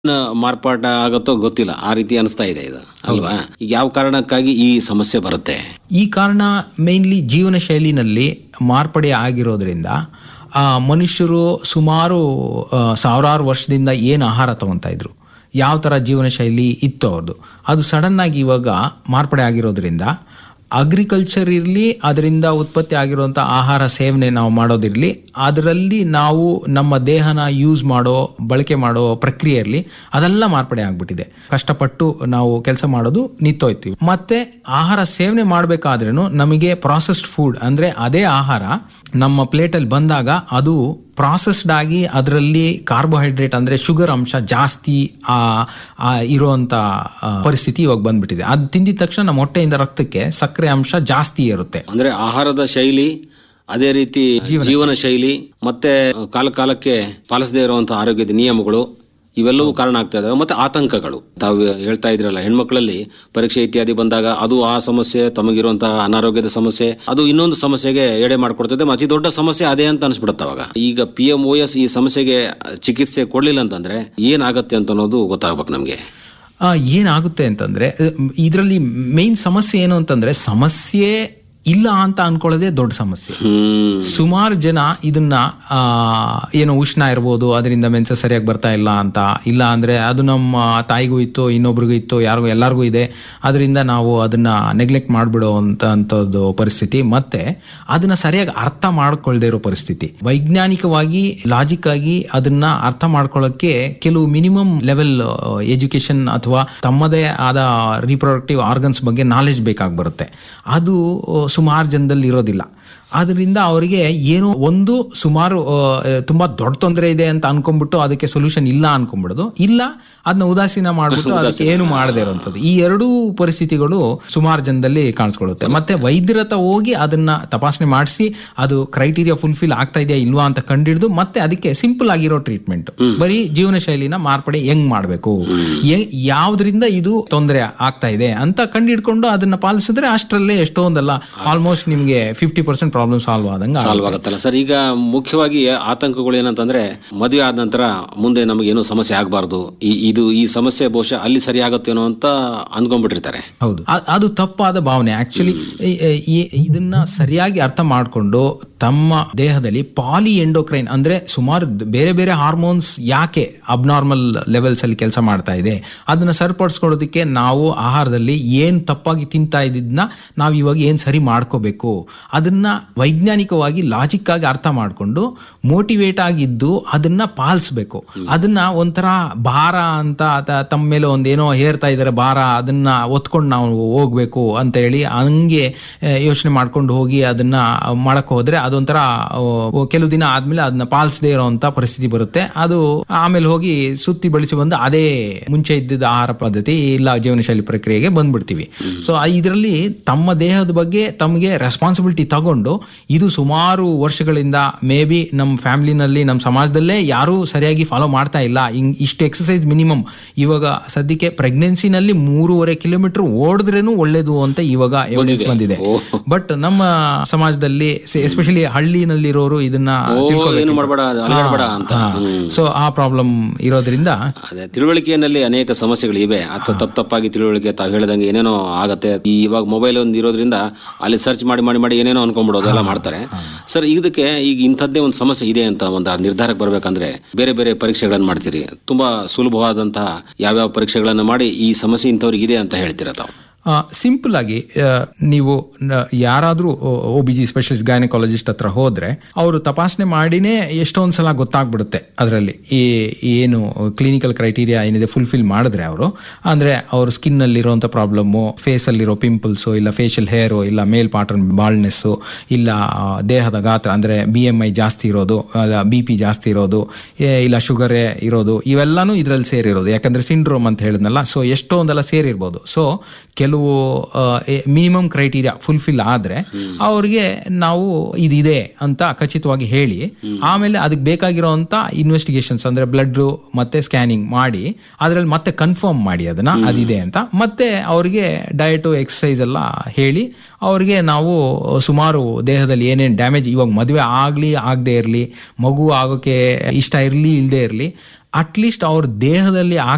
ಮಾರ್ಪಾಟ ಆಗತ್ತೋ ಗೊತ್ತಿಲ್ಲ ಆ ರೀತಿ ಅನಿಸ್ತಾ ಇದೆ ಇದು ಅಲ್ವಾ ಈಗ ಯಾವ ಕಾರಣಕ್ಕಾಗಿ ಈ ಸಮಸ್ಯೆ ಬರುತ್ತೆ ಈ ಕಾರಣ ಮೇನ್ಲಿ ಜೀವನ ಶೈಲಿನಲ್ಲಿ ಮಾರ್ಪಡೆ ಆಗಿರೋದ್ರಿಂದ ಆ, ಮನುಷ್ಯರು ಸುಮಾರು ಆ, ಸಾವಿರಾರು ವರ್ಷದಿಂದ ಏನು ಆಹಾರ ತಗೊತಾ ಇದ್ರು ಯಾವ ಥರ ಜೀವನ ಶೈಲಿ ಇತ್ತು ಅವ್ರದ್ದು ಅದು ಸಡನ್ ಆಗಿ ಇವಾಗ ಮಾರ್ಪಡೆ ಆಗಿರೋದ್ರಿಂದ ಅಗ್ರಿಕಲ್ಚರ್ ಇರಲಿ ಅದರಿಂದ ಉತ್ಪತ್ತಿ ಆಗಿರುವಂಥ ಆಹಾರ ಸೇವನೆ ನಾವು ಮಾಡೋದಿರಲಿ ಅದರಲ್ಲಿ ನಾವು ನಮ್ಮ ದೇಹನ ಯೂಸ್ ಮಾಡೋ ಬಳಕೆ ಮಾಡೋ ಪ್ರಕ್ರಿಯೆ ಇರಲಿ ಅದೆಲ್ಲ ಮಾರ್ಪಡೆ ಆಗ್ಬಿಟ್ಟಿದೆ ಕಷ್ಟಪಟ್ಟು ನಾವು ಕೆಲಸ ಮಾಡೋದು ನಿಂತೋಯ್ತೀವಿ ಮತ್ತೆ ಆಹಾರ ಸೇವನೆ ಮಾಡಬೇಕಾದ್ರೂ ನಮಗೆ ಪ್ರಾಸೆಸ್ಡ್ ಫುಡ್ ಅಂದ್ರೆ ಅದೇ ಆಹಾರ ನಮ್ಮ ಪ್ಲೇಟಲ್ಲಿ ಬಂದಾಗ ಅದು ಪ್ರಾಸೆಸ್ಡ್ ಆಗಿ ಅದರಲ್ಲಿ ಕಾರ್ಬೋಹೈಡ್ರೇಟ್ ಅಂದ್ರೆ ಶುಗರ್ ಅಂಶ ಜಾಸ್ತಿ ಆ ಆ ಇರುವಂತ ಆ, ಪರಿಸ್ಥಿತಿ ಇವಾಗ ಬಂದ್ಬಿಟ್ಟಿದೆ ಅದು ತಿಂದಿದ ತಕ್ಷಣ ನಮ್ಮ ಹೊಟ್ಟೆಯಿಂದ ರಕ್ತಕ್ಕೆ ಸಕ್ಕರೆ ಅಂಶ ಜಾಸ್ತಿ ಇರುತ್ತೆ ಅಂದ್ರೆ ಆಹಾರದ ಶೈಲಿ ಅದೇ ರೀತಿ ಜೀವನ ಶೈಲಿ ಮತ್ತೆ ಕಾಲ ಕಾಲಕ್ಕೆ ಪಾಲಿಸದೇ ಇರುವಂತಹ ಆರೋಗ್ಯದ ನಿಯಮಗಳು ಇವೆಲ್ಲವೂ ಕಾರಣ ಆಗ್ತಾ ಇದಾವೆ ಮತ್ತೆ ಆತಂಕಗಳು ತಾವು ಹೇಳ್ತಾ ಇದ್ರಲ್ಲ ಹೆಣ್ಮಕ್ಳಲ್ಲಿ ಪರೀಕ್ಷೆ ಇತ್ಯಾದಿ ಬಂದಾಗ ಅದು ಆ ಸಮಸ್ಯೆ ತಮಗಿರುವಂತಹ ಅನಾರೋಗ್ಯದ ಸಮಸ್ಯೆ ಅದು ಇನ್ನೊಂದು ಸಮಸ್ಯೆಗೆ ಎಡೆ ಮಾಡ್ಕೊಡ್ತದೆ ಅತಿ ದೊಡ್ಡ ಸಮಸ್ಯೆ ಅದೇ ಅಂತ ಅನ್ಸ್ಬಿಡುತ್ತೆ ಅವಾಗ ಈಗ ಪಿ ಎಂ ಓ ಎಸ್ ಈ ಸಮಸ್ಯೆಗೆ ಚಿಕಿತ್ಸೆ ಕೊಡ್ಲಿಲ್ಲ ಅಂತಂದ್ರೆ ಏನಾಗತ್ತೆ ಅಂತ ಅನ್ನೋದು ಗೊತ್ತಾಗ್ಬೇಕು ನಮ್ಗೆ ಆ, ಏನಾಗುತ್ತೆ ಅಂತಂದ್ರೆ ಇದರಲ್ಲಿ ಮೇನ್ ಸಮಸ್ಯೆ ಏನು ಅಂತಂದ್ರೆ ಸಮಸ್ಯೆ ಇಲ್ಲ ಅಂತ ಅನ್ಕೊಳ್ಳೋದೇ ದೊಡ್ಡ ಸಮಸ್ಯೆ ಹ್ಮ್ ಸುಮಾರು ಜನ ಇದನ್ನ ಆ, ಏನೋ ಉಷ್ಣ ಇರ್ಬೋದು ಅದರಿಂದ ಮೆನ್ಸ ಸರಿಯಾಗಿ ಬರ್ತಾ ಇಲ್ಲ ಅಂತ ಇಲ್ಲ ಅಂದ್ರೆ ಅದು ನಮ್ಮ ತಾಯಿಗೂ ಇತ್ತು ಇನ್ನೊಬ್ರಿಗೂ ಇತ್ತು ಯಾರಿಗೂ ಎಲ್ಲರಿಗೂ ಇದೆ ಅದರಿಂದ ನಾವು ಅದನ್ನ ನೆಗ್ಲೆಕ್ಟ್ ಮಾಡಿಬಿಡೋ ಅಂತ ಅಂಥದ್ದು ಪರಿಸ್ಥಿತಿ ಮತ್ತೆ ಅದನ್ನ ಸರಿಯಾಗಿ ಅರ್ಥ ಮಾಡ್ಕೊಳ್ದೇ ಇರೋ ಪರಿಸ್ಥಿತಿ ವೈಜ್ಞಾನಿಕವಾಗಿ ಲಾಜಿಕ್ ಆಗಿ ಅದನ್ನ ಅರ್ಥ ಮಾಡ್ಕೊಳ್ಳೋಕ್ಕೆ ಕೆಲವು ಮಿನಿಮಮ್ ಲೆವೆಲ್ ಎಜುಕೇಶನ್ ಅಥವಾ ತಮ್ಮದೇ ಆದ ರೀಪ್ರೊಡಕ್ಟಿವ್ ಆರ್ಗನ್ಸ್ ಬಗ್ಗೆ ನಾಲೆಜ್ ಬೇಕಾಗಿ ಬರುತ್ತೆ ಅದು ಸುಮಾರು ಜನದಲ್ಲಿ ಇರೋದಿಲ್ಲ ಆದ್ರಿಂದ ಅವರಿಗೆ ಏನೋ ಒಂದು ಸುಮಾರು ಆ, ತುಂಬಾ ದೊಡ್ಡ ತೊಂದರೆ ಇದೆ ಅಂತ ಅನ್ಕೊಂಡ್ಬಿಟ್ಟು ಅದಕ್ಕೆ ಸೊಲ್ಯೂಷನ್ ಇಲ್ಲ ಅನ್ಕೊಂಡ್ಬಿಡೋದು ಇಲ್ಲ ಅದನ್ನ ಉದಾಸೀನ ಮಾಡ್ಬಿಟ್ಟು ಅದಕ್ಕೆ ಏನು ಮಾಡದೇ ಇರೋಂಥದ್ದು ಈ ಎರಡೂ ಪರಿಸ್ಥಿತಿಗಳು ಸುಮಾರು ಜನದಲ್ಲಿ ಕಾಣಿಸ್ಕೊಳ್ಳುತ್ತೆ ಮತ್ತೆ ವೈದ್ಯರ ಹತ್ರ ಹೋಗಿ ಅದನ್ನ ತಪಾಸಣೆ ಮಾಡಿಸಿ ಅದು ಕ್ರೈಟೀರಿಯಾ ಫುಲ್ಫಿಲ್ ಆಗ್ತಾ ಇದೆಯಾ ಇಲ್ವಾ ಅಂತ ಕಂಡಿಡಿದು ಮತ್ತೆ ಅದಕ್ಕೆ ಸಿಂಪಲ್ ಆಗಿರೋ ಟ್ರೀಟ್ಮೆಂಟ್ ಬರೀ ಜೀವನ ಶೈಲಿನ ಮಾರ್ಪಡೆ ಹೆಂಗ್ ಮಾಡಬೇಕು ಯಾವ್ದ್ರಿಂದ ಇದು ತೊಂದರೆ ಆಗ್ತಾ ಇದೆ ಅಂತ ಕಂಡಿಡ್ಕೊಂಡು ಅದನ್ನ ಪಾಲಿಸಿದ್ರೆ ಅಷ್ಟರಲ್ಲೇ ಎಷ್ಟೊಂದಲ್ಲ ಆಲ್ಮೋಸ್ಟ್ ನಿಮಗೆ ಫಿಫ್ಟಿ ಪರ್ಸೆಂಟ್ ಪ್ರಾಬ್ಲಮ್ ಸಾಲ್ವ್ ಆದಂಗ ಸಾಲ್ವ್ ಆಗತ್ತಲ್ಲ ಸರ್ ಈಗ ಮುಖ್ಯವಾಗಿ ಆತಂಕಗಳು ಏನಂತಂದ್ರೆ ಮದುವೆ ಆದ ನಂತರ ಮುಂದೆ ನಮಗೇನು ಸಮಸ್ಯೆ ಆಗಬಾರ್ದು ಇದು ಈ ಸಮಸ್ಯೆ ಬಹುಶಃ ಅಲ್ಲಿ ಸರಿ ಆಗುತ್ತೇನೋ ಅಂತ ಅಂದ್ಕೊಂಡ್ಬಿಟ್ಟಿರ್ತಾರೆ ಹೌದು ಅ- ಅದು ತಪ್ಪಾದ ಭಾವನೆ ಆಕ್ಚುಲಿ ಇದನ್ನ ಸರಿಯಾಗಿ ಅರ್ಥ ಮಾಡಿಕೊಂಡು ತಮ್ಮ ದೇಹದಲ್ಲಿ ಪಾಲಿ ಎಂಡೋಕ್ರೈನ್ ಅಂದ್ರೆ ಸುಮಾರು ದ್- ಬೇರೆ ಬೇರೆ ಹಾರ್ಮೋನ್ಸ್ ಯಾಕೆ ಅಬ್ನಾರ್ಮಲ್ ಲೆವೆಲ್ಸ್ ಅಲ್ಲಿ ಕೆಲಸ ಮಾಡ್ತಾ ಇದೆ ಅದನ್ನ ಸರಿಪಡಿಸ್ಕೊಳ್ಳೋದಕ್ಕೆ ನಾವು ಆಹಾರದಲ್ಲಿ ಏನ್ ತಪ್ಪಾಗಿ ತಿಂತಾ ಇದ್ದಿದ್ನ ನಾವು ಇವಾಗ ಏನ್ ಸರಿ ಮಾಡ್ಕೋಬೇಕು ಅದನ್ನ ವೈಜ್ಞಾನಿಕವಾಗಿ ಲಾಜಿಕ್ ಆಗಿ ಅರ್ಥ ಮಾಡಿಕೊಂಡು ಮೋಟಿವೇಟ್ ಆಗಿದ್ದು ಅದನ್ನ ಪಾಲಿಸ್ಬೇಕು ಅದನ್ನ ಒಂಥರ ಭಾರ ಅಂತ ಅಥ- ತಮ್ಮ ಮೇಲೆ ಒಂದೇನೋ ಹೇರ್ತಾ ಇದ್ದಾರೆ ಭಾರ ಅದನ್ನ ಒತ್ಕೊಂಡು ನಾವು ಹೋಗ್ಬೇಕು ಅಂತ ಹೇಳಿ ಹಂಗೆ ಯೋಚನೆ ಮಾಡ್ಕೊಂಡು ಹೋಗಿ ಅದನ್ನ ಮಾಡಕ್ ಹೋದ್ರೆ ಅದೊಂಥರ ಆ, ಕೆಲವು ದಿನ ಆದ್ಮೇಲೆ ಅದನ್ನ ಪಾಲಿಸದೇ ಇರೋಂತ ಪರಿಸ್ಥಿತಿ ಬರುತ್ತೆ ಅದು ಆಮೇಲೆ ಹೋಗಿ ಸುತ್ತಿ ಬಳಸಿ ಬಂದು ಅದೇ ಮುಂಚೆ ಇದ್ದಿದ್ದ ಆಹಾರ ಪದ್ಧತಿ ಇಲ್ಲ ಜೀವನ ಶೈಲಿ ಪ್ರಕ್ರಿಯೆಗೆ ಬಂದ್ಬಿಡ್ತೀವಿ ಸೊ ಇದರಲ್ಲಿ ತಮ್ಮ ದೇಹದ ಬಗ್ಗೆ ತಮಗೆ ರೆಸ್ಪಾನ್ಸಿಬಿಲಿಟಿ ತಗೊಂಡು ಇದು ಸುಮಾರು ವರ್ಷಗಳಿಂದ ಮೇ ಬಿ ನಮ್ಮ ಫ್ಯಾಮಿಲಿನಲ್ಲಿ ನಮ್ಮ ಸಮಾಜದಲ್ಲೇ ಯಾರೂ ಸರಿಯಾಗಿ ಫಾಲೋ ಮಾಡ್ತಾ ಇಲ್ಲ ಹಿಂಗ್ ಇಷ್ಟು ಎಕ್ಸಸೈಸ್ ಮಿನಿಮಮ್ ಇವಾಗ ಸದ್ಯಕ್ಕೆ ಪ್ರೆಗ್ನೆನ್ಸಿನಲ್ಲಿ ಮೂರುವರೆ ಕಿಲೋಮೀಟರ್ ಓಡಿದ್ರೇನು ಒಳ್ಳೇದು ಅಂತ ಇವಾಗ ಎವಿಡೆನ್ಸ್ ಬಂದಿದೆ ಬಟ್ ನಮ್ಮ ಸಮಾಜದಲ್ಲಿ ಎಸ್ಪೆಷಲಿ ಹಳ್ಳಿನಲ್ಲಿರೋರು ಇದನ್ನ ಏನು ಮಾಡಬೇಡ ಅಲಗಾಡಬೇಡ ಅಂತ ಸೊ ಆ ಪ್ರಾಬ್ಲಮ್ ಇರೋದ್ರಿಂದ ಅದೇ ತಿಳುವಳಿಕೆಯಲ್ಲಿ ಅನೇಕ ಸಮಸ್ಯೆಗಳಿವೆ ಅಥವಾ ತಪ್ಪು ತಪ್ಪಾಗಿ ತಿಳುವಳಿಕೆ ತಾವು ಹೇಳ್ದಂಗೆ ಏನೇನೋ ಆಗತ್ತೆ ಈ ಇವಾಗ ಮೊಬೈಲ್ ಒಂದು ಇರೋದ್ರಿಂದ ಅಲ್ಲಿ ಸರ್ಚ್ ಮಾಡಿ ಮಾಡಿ ಮಾಡಿ ಏನೇನೋ ಅನ್ಕೊಂಡ್ಬಿಡೋದು ಎಲ್ಲ ಮಾಡ್ತಾರೆ ಸರ್ ಇದಕ್ಕೆ ಈಗ ಇಂಥದ್ದೇ ಒಂದು ಸಮಸ್ಯೆ ಇದೆ ಅಂತ ಒಂದು ನಿರ್ಧಾರಕ್ಕೆ ಬರ್ಬೇಕಂದ್ರೆ ಬೇರೆ ಬೇರೆ ಪರೀಕ್ಷೆಗಳನ್ನ ಮಾಡ್ತೀರಿ ತುಂಬಾ ಸುಲಭವಾದಂತಹ ಯಾವ್ಯಾವ ಪರೀಕ್ಷೆಗಳನ್ನ ಮಾಡಿ ಈ ಸಮಸ್ಯೆ ಇಂಥವ್ರಿಗೆ ಇದೆ ಅಂತ ಹೇಳ್ತೀರಾ ತಾವು ಸಿಂಪಲ್ ಆಗಿ ಆ, ನೀವು ನ- ಯಾರಾದ್ರೂ O B G specialist gynaecologist ಹತ್ರ ಹೋದ್ರೆ ಅವರು ತಪಾಸಣೆ ಮಾಡಿನೇ ಎಷ್ಟೊಂದು ಸಲ ಗೊತ್ತಾಗ್ಬಿಡುತ್ತೆ ಅದರಲ್ಲಿ ಈ ಏನು ಕ್ಲಿನಿಕಲ್ ಕ್ರೈಟೀರಿಯಾ ಏನಿದೆ ಫುಲ್ಫಿಲ್ ಮಾಡಿದ್ರೆ ಅವರು ಅಂದ್ರೆ ಅವ್ರ ಸ್ಕಿನ್ ಅಲ್ಲಿರುವಂತ ಪ್ರಾಬ್ಲಮ್ಮು ಫೇಸ್ ಅಲ್ಲಿರೋ ಪಿಂಪಲ್ಸು ಇಲ್ಲ ಫೇಶಿಯಲ್ ಹೇರು ಇಲ್ಲ ಮೇಲ್ ಪಾಟರ್ನ್ ಬಾಲ್ನೆಸ್ಸು ಇಲ್ಲ ಆ, ದೇಹದ ಗಾತ್ರ ಅಂದ್ರೆ ಬಿ ಎಮ್ ಐ ಜಾಸ್ತಿ ಇರೋದು ಬಿ ಪಿ ಜಾಸ್ತಿ ಇರೋದು ಏ, ಇಲ್ಲ ಶುಗರೇ ಇರೋದು ಇವೆಲ್ಲಾನು ಇದರಲ್ಲಿ ಸೇರಿರೋದು ಯಾಕಂದ್ರೆ ಸಿಂಡ್ರೋಮ್ ಅಂತ ಹೇಳಿದ್ನಲ್ಲ ಸೊ ಎಷ್ಟೊಂದೆಲ್ಲ ಸೇರಿರ್ಬೋದು ಸೊ ಕೆಲವು ಮಿನಿಮಮ್ ಕ್ರೈಟೀರಿಯಾ ಫುಲ್ಫಿಲ್ ಆದ್ರೆ ಅವ್ರಿಗೆ ನಾವು ಇದಿದೆ ಅಂತ ಖಚಿತವಾಗಿ ಹೇಳಿ ಆಮೇಲೆ ಅದಕ್ಕೆ ಬೇಕಾಗಿರೋಂಥ ಇನ್ವೆಸ್ಟಿಗೇಷನ್ಸ್ ಅಂದ್ರೆ ಬ್ಲಡ್ ಮತ್ತೆ ಸ್ಕ್ಯಾನಿಂಗ್ ಮಾಡಿ ಅದ್ರಲ್ಲಿ ಮತ್ತೆ ಕನ್ಫರ್ಮ್ ಮಾಡಿ ಅದನ್ನ ಅದಿದೆ ಅಂತ ಮತ್ತೆ ಅವ್ರಿಗೆ ಡಯಟು ಎಕ್ಸಸೈಸ್ ಎಲ್ಲ ಹೇಳಿ ಅವ್ರಿಗೆ ನಾವು ಸುಮಾರು ದೇಹದಲ್ಲಿ ಏನೇನು ಡ್ಯಾಮೇಜ್ ಇವಾಗ ಮದುವೆ ಆಗ್ಲಿ ಆಗದೆ ಇರಲಿ ಮಗು ಆಗೋಕೆ ಇಷ್ಟ ಇರಲಿ ಇಲ್ಲದೆ ಇರಲಿ ಅಟ್ಲೀಸ್ಟ್ ಅವ್ರ ದೇಹದಲ್ಲಿ